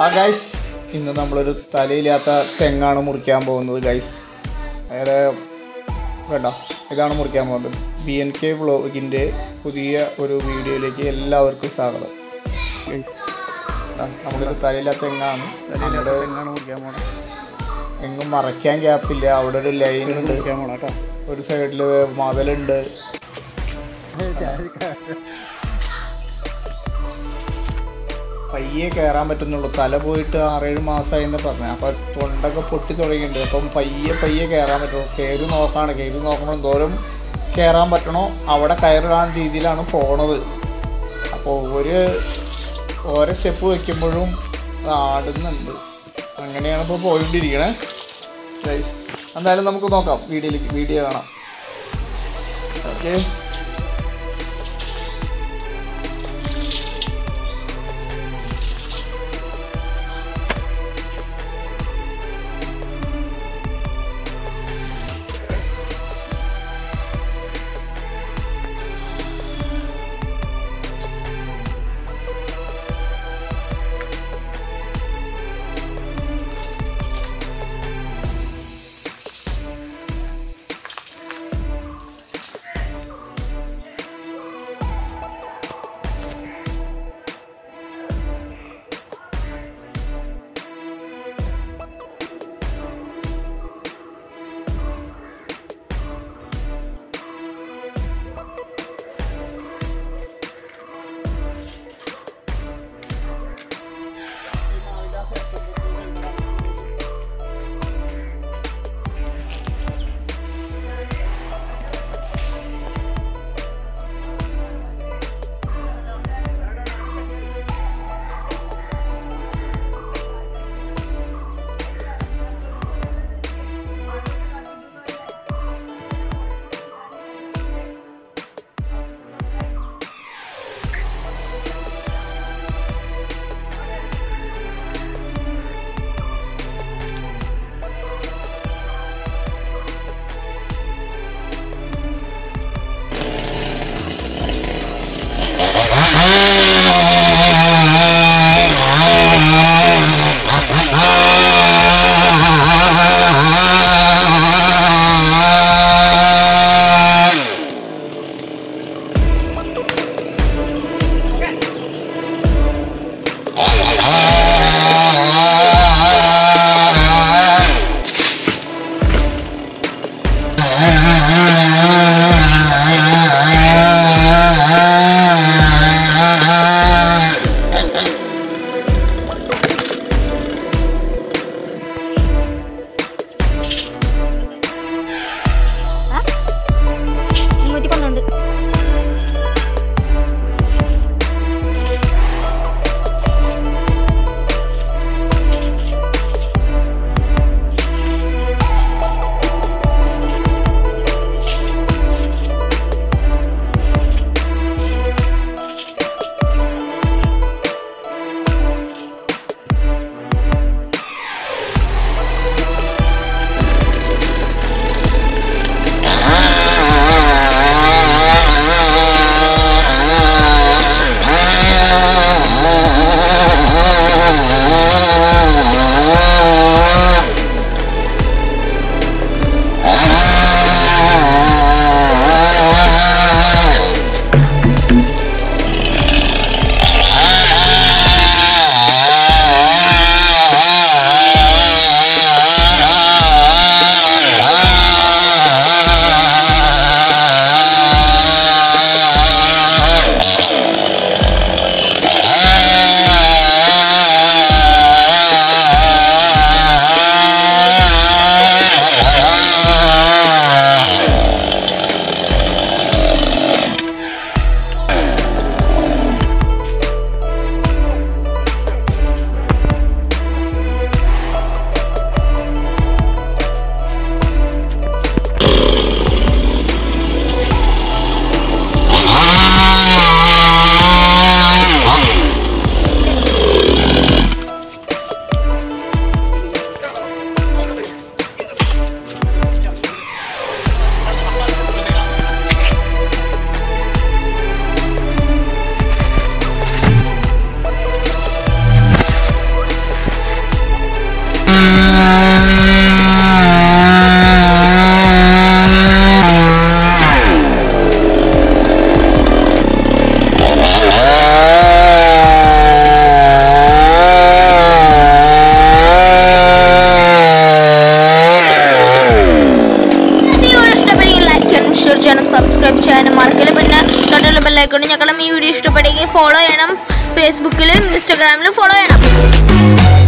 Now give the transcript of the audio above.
ആ ഗൈസ് ഇന്ന് നമ്മളൊരു തലയില്ലാത്ത തെങ്ങാണ് മുറിക്കാൻ പോകുന്നത് ഗൈസ് അതായത് വേണ്ട ഇതാണ് മുറിക്കാൻ പോകുന്നത് ബി എൻ കെ വ്ളോഗിൻ്റെ പുതിയ ഒരു വീഡിയോയിലേക്ക് എല്ലാവർക്കും സ്വാഗതം ഗൈസ് ദാ നമ്മളൊരു തലയില്ലാത്ത തെങ്ങാണ് നമ്മുടെ തെങ്ങാണ് മുറിക്കാൻ പോണത് എങ്ങും മറയ്ക്കാൻ ഗ്യാപ്പില്ല അവിടെ ഒരു ലൈൻ ഉണ്ട് മുറിക്കാൻ പോണ കേട്ടോ ഒരു സൈഡിൽ മതിലുണ്ട് പയ്യെ കയറാൻ പറ്റുന്നുള്ളൂ തല പോയിട്ട് ആറേഴ് മാസമായി എന്ന് പറഞ്ഞു അപ്പം തൊണ്ടൊക്കെ പൊട്ടി തുടങ്ങിയിട്ടുണ്ട് അപ്പം പയ്യെ പയ്യെ കയറാൻ പറ്റുള്ളൂ കയറി നോക്കാണ് കയറി നോക്കുമ്പോൾ എന്തോരം കയറാൻ പറ്റണോ അവിടെ കയറിടാൻ രീതിയിലാണ് പോണത് അപ്പോൾ ഒരു ഓരോ സ്റ്റെപ്പ് വെക്കുമ്പോഴും അത് ആടുന്നുണ്ട് അങ്ങനെയാണ് ഇപ്പോൾ പോയിക്കൊണ്ടിരിക്കണേ ഗൈസ് എന്തായാലും നമുക്ക് നോക്കാം വീഡിയോയിലേക്ക് വീഡിയോ കാണാം ഓക്കെ മുന്നൂറ്റി പന്ത്രണ്ട് ബെല്ലൈക്കോണും ഞങ്ങളും ഈ വീഡിയോ ഇഷ്ടപ്പെടുമെങ്കിൽ ഫോളോ ചെയ്യണം ഫേസ്ബുക്കിലും ഇൻസ്റ്റാഗ്രാമിലും ഫോളോ ചെയ്യണം